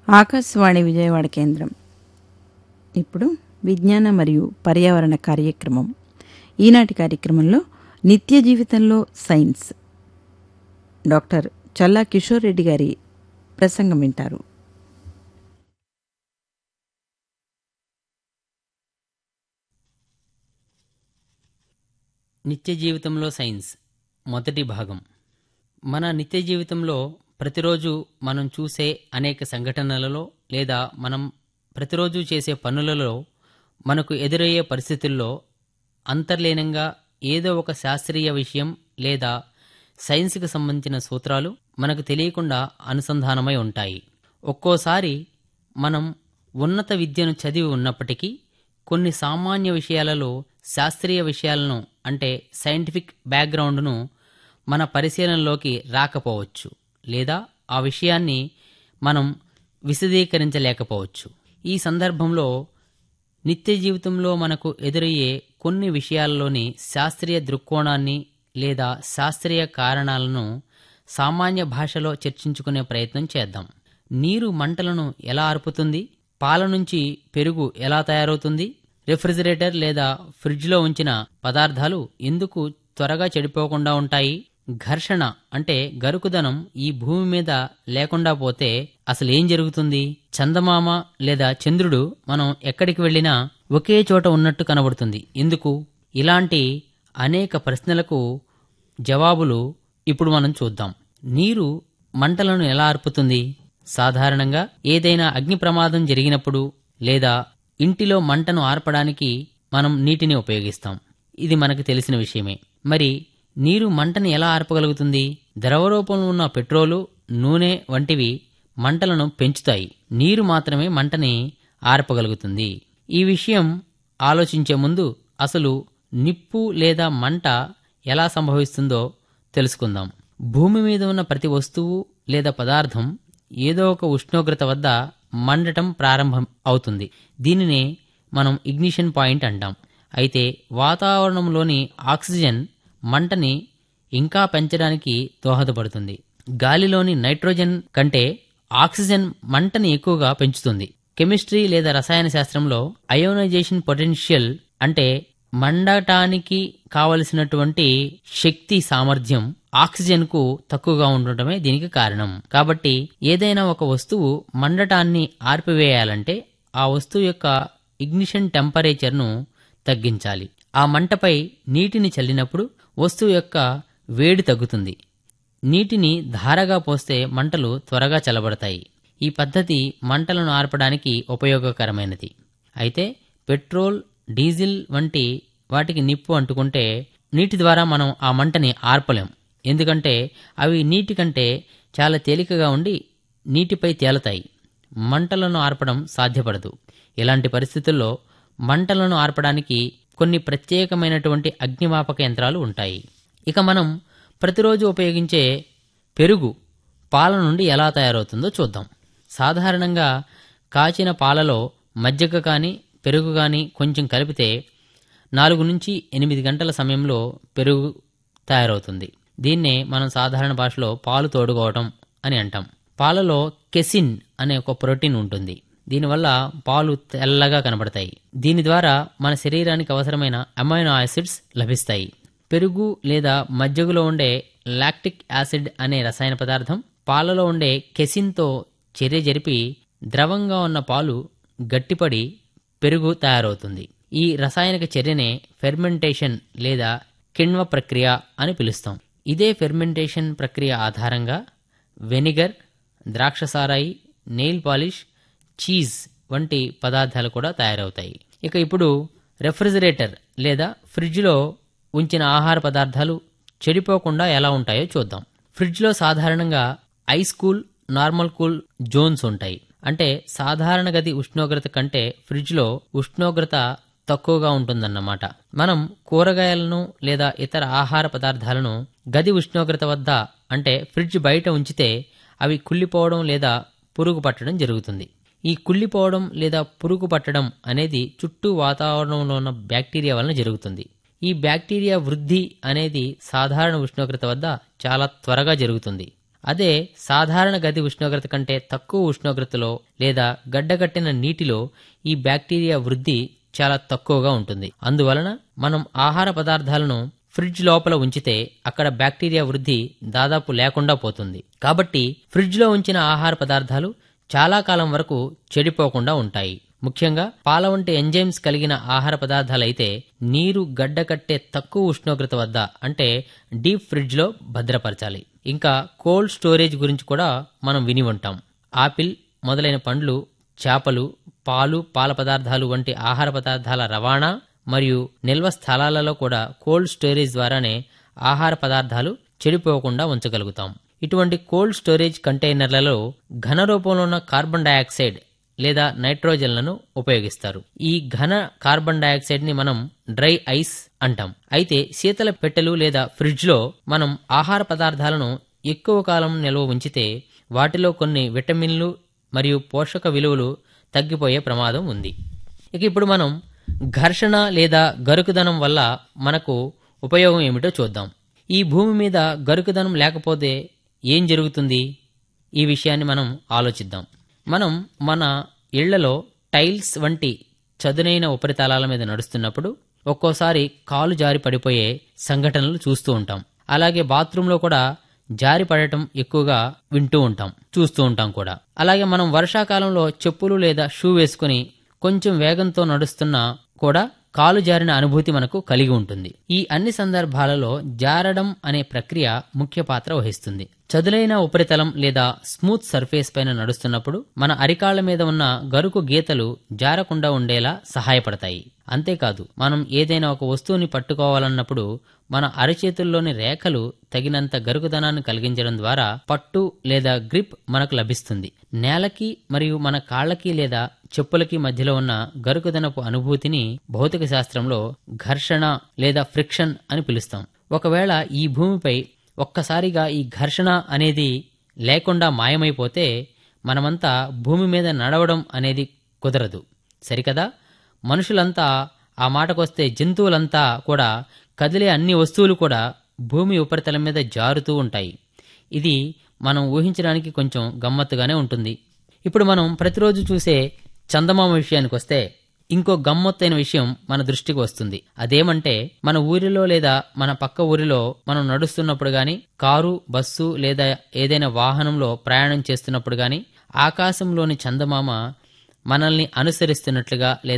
ఆకాశవాణి విజయవాడ కేంద్రం ఇప్పుడు విజ్ఞాన మరియు పర్యావరణ కార్యక్రమం ఈనాటి కార్యక్రమంలో నిత్య జీవితంలో సైన్స్ డాక్టర్ చల్లా కిషోర్ రెడ్డి గారి ప్రసంగం వింటారు నిత్య జీవితంలో సైన్స్ మొదటి భాగం మన నిత్య జీవితంలో ప్రతిరోజు మనం చూసే అనేక సంఘటనలలో లేదా మనం ప్రతిరోజు చేసే పనులలో మనకు ఎదురయ్యే పరిస్థితుల్లో అంతర్లీనంగా ఏదో ఒక శాస్త్రీయ విషయం లేదా సైన్స్కి సంబంధించిన సూత్రాలు మనకు తెలియకుండా అనుసంధానమై ఉంటాయి ఒక్కోసారి మనం ఉన్నత విద్యను చదివి ఉన్నప్పటికీ కొన్ని సామాన్య విషయాలలో శాస్త్రీయ విషయాలను అంటే సైంటిఫిక్ బ్యాక్గ్రౌండ్ను మన పరిశీలనలోకి రాకపోవచ్చు లేదా ఆ విషయాన్ని మనం విశదీకరించలేకపోవచ్చు ఈ సందర్భంలో నిత్య జీవితంలో మనకు ఎదురయ్యే కొన్ని విషయాల్లోని శాస్త్రీయ దృక్కోణాన్ని లేదా శాస్త్రీయ కారణాలను సామాన్య భాషలో చర్చించుకునే ప్రయత్నం చేద్దాం నీరు మంటలను ఎలా ఆర్పుతుంది పాల నుంచి పెరుగు ఎలా తయారవుతుంది రెఫ్రిజిరేటర్ లేదా ఫ్రిడ్జ్లో ఉంచిన పదార్థాలు ఎందుకు త్వరగా చెడిపోకుండా ఉంటాయి ఘర్షణ అంటే గరుకుదనం ఈ భూమి మీద లేకుండా పోతే అసలు ఏం జరుగుతుంది చందమామ లేదా చంద్రుడు మనం ఎక్కడికి వెళ్ళినా ఒకే చోట ఉన్నట్టు కనబడుతుంది ఎందుకు ఇలాంటి అనేక ప్రశ్నలకు జవాబులు ఇప్పుడు మనం చూద్దాం నీరు మంటలను ఎలా ఆర్పుతుంది సాధారణంగా ఏదైనా అగ్ని ప్రమాదం జరిగినప్పుడు లేదా ఇంటిలో మంటను ఆర్పడానికి మనం నీటిని ఉపయోగిస్తాం ఇది మనకు తెలిసిన విషయమే మరి నీరు మంటని ఎలా ఆర్పగలుగుతుంది ద్రవరూపంలో ఉన్న పెట్రోలు నూనె వంటివి మంటలను పెంచుతాయి నీరు మాత్రమే మంటని ఆర్పగలుగుతుంది ఈ విషయం ఆలోచించే ముందు అసలు నిప్పు లేదా మంట ఎలా సంభవిస్తుందో తెలుసుకుందాం భూమి మీద ఉన్న ప్రతి వస్తువు లేదా పదార్థం ఏదో ఒక ఉష్ణోగ్రత వద్ద మండటం ప్రారంభం అవుతుంది దీనినే మనం ఇగ్నిషన్ పాయింట్ అంటాం అయితే వాతావరణంలోని ఆక్సిజన్ మంటని ఇంకా పెంచడానికి దోహదపడుతుంది గాలిలోని నైట్రోజన్ కంటే ఆక్సిజన్ మంటని ఎక్కువగా పెంచుతుంది కెమిస్ట్రీ లేదా రసాయన శాస్త్రంలో అయోనైజేషన్ పొటెన్షియల్ అంటే మండటానికి కావలసినటువంటి శక్తి సామర్థ్యం ఆక్సిజన్ కు తక్కువగా ఉండటమే దీనికి కారణం కాబట్టి ఏదైనా ఒక వస్తువు మండటాన్ని ఆర్పివేయాలంటే ఆ వస్తువు యొక్క ఇగ్నిషన్ టెంపరేచర్ను తగ్గించాలి ఆ మంటపై నీటిని చల్లినప్పుడు వస్తువు యొక్క వేడి తగ్గుతుంది నీటిని ధారగా పోస్తే మంటలు త్వరగా చల్లబడతాయి ఈ పద్ధతి మంటలను ఆర్పడానికి ఉపయోగకరమైనది అయితే పెట్రోల్ డీజిల్ వంటి వాటికి నిప్పు అంటుకుంటే నీటి ద్వారా మనం ఆ మంటని ఆర్పలేం ఎందుకంటే అవి నీటి కంటే చాలా తేలికగా ఉండి నీటిపై తేలతాయి మంటలను ఆర్పడం సాధ్యపడదు ఇలాంటి పరిస్థితుల్లో మంటలను ఆర్పడానికి కొన్ని ప్రత్యేకమైనటువంటి అగ్నిమాపక యంత్రాలు ఉంటాయి ఇక మనం ప్రతిరోజు ఉపయోగించే పెరుగు పాల నుండి ఎలా తయారవుతుందో చూద్దాం సాధారణంగా కాచిన పాలలో మజ్జిగ కానీ పెరుగు కానీ కొంచెం కలిపితే నాలుగు నుంచి ఎనిమిది గంటల సమయంలో పెరుగు తయారవుతుంది దీన్నే మనం సాధారణ భాషలో పాలు తోడుకోవటం అని అంటాం పాలలో కెసిన్ అనే ఒక ప్రోటీన్ ఉంటుంది దీనివల్ల పాలు తెల్లగా కనబడతాయి దీని ద్వారా మన శరీరానికి అవసరమైన అమైనో యాసిడ్స్ లభిస్తాయి పెరుగు లేదా మజ్జిగలో ఉండే లాక్టిక్ యాసిడ్ అనే రసాయన పదార్థం పాలలో ఉండే కెసిన్తో చర్య జరిపి ద్రవంగా ఉన్న పాలు గట్టిపడి పెరుగు తయారవుతుంది ఈ రసాయనిక చర్యనే ఫెర్మెంటేషన్ లేదా కిణ్వ ప్రక్రియ అని పిలుస్తాం ఇదే ఫెర్మెంటేషన్ ప్రక్రియ ఆధారంగా వెనిగర్ ద్రాక్షసారాయి నెయిల్ పాలిష్ చీజ్ వంటి పదార్థాలు కూడా తయారవుతాయి ఇక ఇప్పుడు రెఫ్రిజిరేటర్ లేదా ఫ్రిడ్జ్లో ఉంచిన ఆహార పదార్థాలు చెడిపోకుండా ఎలా ఉంటాయో చూద్దాం ఫ్రిడ్జ్లో సాధారణంగా ice cool normal cool zones ఉంటాయి అంటే సాధారణ గది ఉష్ణోగ్రత కంటే ఫ్రిడ్జ్లో ఉష్ణోగ్రత తక్కువగా ఉంటుందన్నమాట మనం కూరగాయలను లేదా ఇతర ఆహార పదార్థాలను గది ఉష్ణోగ్రత వద్ద అంటే ఫ్రిడ్జ్ బయట ఉంచితే అవి కుళ్ళిపోవడం లేదా పురుగు పట్టడం జరుగుతుంది ఈ కుళ్ళిపోవడం లేదా పురుగు పట్టడం అనేది చుట్టూ వాతావరణంలో ఉన్న బ్యాక్టీరియా వలన జరుగుతుంది ఈ బ్యాక్టీరియా వృద్ధి అనేది సాధారణ ఉష్ణోగ్రత వద్ద చాలా త్వరగా జరుగుతుంది అదే సాధారణ గది ఉష్ణోగ్రత కంటే తక్కువ ఉష్ణోగ్రతలో లేదా గడ్డగట్టిన నీటిలో ఈ బ్యాక్టీరియా వృద్ధి చాలా తక్కువగా ఉంటుంది అందువలన మనం ఆహార పదార్థాలను ఫ్రిడ్జ్ లోపల ఉంచితే అక్కడ బ్యాక్టీరియా వృద్ధి దాదాపు లేకుండా పోతుంది కాబట్టి ఫ్రిడ్జ్లో ఉంచిన ఆహార పదార్థాలు చాలా కాలం వరకు చెడిపోకుండా ఉంటాయి ముఖ్యంగా పాల వంటి ఎంజైమ్స్ కలిగిన ఆహార పదార్థాలైతే నీరు గడ్డకట్టే తక్కువ ఉష్ణోగ్రత వద్ద అంటే డీప్ ఫ్రిడ్జ్లో భద్రపరచాలి ఇంకా కోల్డ్ స్టోరేజ్ గురించి కూడా మనం విని ఉంటాం ఆపిల్ మొదలైన పండ్లు చేపలు పాలు పాల పదార్థాలు వంటి ఆహార పదార్థాల రవాణా మరియు నిల్వ స్థలాలలో కూడా కోల్డ్ స్టోరేజ్ ద్వారానే ఆహార పదార్థాలు చెడిపోకుండా ఉంచగలుగుతాం ఇటువంటి కోల్డ్ స్టోరేజ్ కంటైనర్లలో ఘన రూపంలో ఉన్న కార్బన్ డయాక్సైడ్ లేదా నైట్రోజన్లను ఉపయోగిస్తారు ఈ ఘన కార్బన్ డయాక్సైడ్ ని మనం డ్రై ఐస్ అంటాం అయితే శీతల పెట్టెలు లేదా ఫ్రిడ్జ్ లో మనం ఆహార పదార్థాలను ఎక్కువ కాలం నిల్వ ఉంచితే వాటిలో కొన్ని విటమిన్లు మరియు పోషక విలువలు తగ్గిపోయే ప్రమాదం ఉంది ఇక ఇప్పుడు మనం ఘర్షణ లేదా గరుకుదనం వల్ల మనకు ఉపయోగం ఏమిటో చూద్దాం ఈ భూమి మీద గరుకుదనం లేకపోతే ఏం జరుగుతుంది ఈ విషయాన్ని మనం ఆలోచిద్దాం మనం మన ఇళ్లలో టైల్స్ వంటి చదునైన ఉపరితలాల మీద నడుస్తున్నప్పుడు ఒక్కోసారి కాలు జారి పడిపోయే సంఘటనలు చూస్తూ ఉంటాం అలాగే బాత్రూంలో కూడా జారి పడటం ఎక్కువగా వింటూ ఉంటాం చూస్తూ ఉంటాం కూడా అలాగే మనం వర్షాకాలంలో చెప్పులు లేదా షూ వేసుకుని కొంచెం వేగంతో నడుస్తున్నా కూడా కాలు జారిన అనుభూతి మనకు కలిగి ఉంటుంది ఈ అన్ని సందర్భాలలో జారడం అనే ప్రక్రియ ముఖ్య పాత్ర వహిస్తుంది చదులైన ఉపరితలం లేదా స్మూత్ సర్ఫేస్ పైన నడుస్తున్నప్పుడు మన అరికాళ్ల మీద ఉన్న గరుకు గీతలు జారకుండా ఉండేలా సహాయపడతాయి అంతేకాదు మనం ఏదైనా ఒక వస్తువుని పట్టుకోవాలన్నప్పుడు మన అరచేతుల్లోని రేఖలు తగినంత గరుకుదనాన్ని కలిగించడం ద్వారా పట్టు లేదా గ్రిప్ మనకు లభిస్తుంది నేలకి మరియు మన కాళ్ళకి లేదా చెప్పులకి మధ్యలో ఉన్న గరుకుదనపు అనుభూతిని భౌతిక శాస్త్రంలో ఘర్షణ లేదా ఫ్రిక్షన్ అని పిలుస్తాం ఒకవేళ ఈ భూమిపై ఒక్కసారిగా ఈ ఘర్షణ అనేది లేకుండా మాయమైపోతే మనమంతా భూమి మీద నడవడం అనేది కుదరదు సరికదా మనుషులంతా ఆ మాటకొస్తే జంతువులంతా కూడా కదిలే అన్ని వస్తువులు కూడా భూమి ఉపరితలం మీద జారుతూ ఉంటాయి ఇది మనం ఊహించడానికి కొంచెం గమ్మత్తుగానే ఉంటుంది ఇప్పుడు మనం ప్రతిరోజు చూసే చందమామ విషయానికి వస్తే ఇంకో గమ్మత్తైన విషయం మన దృష్టికి వస్తుంది అదేమంటే మన ఊరిలో లేదా మన పక్క ఊరిలో మనం నడుస్తున్నప్పుడు గాని కారు బస్సు లేదా ఏదైనా వాహనంలో ప్రయాణం చేస్తున్నప్పుడు గాని ఆకాశంలోని చందమామ మనల్ని అనుసరిస్తున్నట్లుగా లేదా